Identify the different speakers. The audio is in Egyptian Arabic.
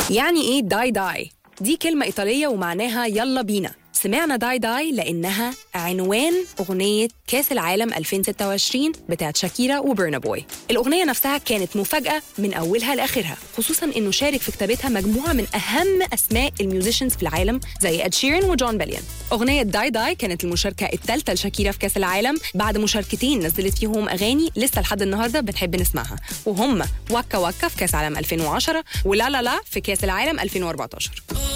Speaker 1: يعني ايه داي داي؟ دي كلمة إيطالية ومعناها يلا بينا سمعنا داي داي لأنها عنوان أغنية كاس العالم 2026 بتاعت شاكيرا وبرنا بوي الأغنية نفسها كانت مفاجأة من أولها لآخرها خصوصا إنه شارك في كتابتها مجموعة من أهم أسماء الميوزيشنز في العالم زي إد شيرين وجون بيليان أغنية داي داي كانت المشاركة الثالثة لشاكيرا في كاس العالم بعد مشاركتين نزلت فيهم أغاني لسه لحد النهاردة بنحب نسمعها وهم وكا وكا في كاس العالم 2010 ولا لا لا في كاس العالم 2014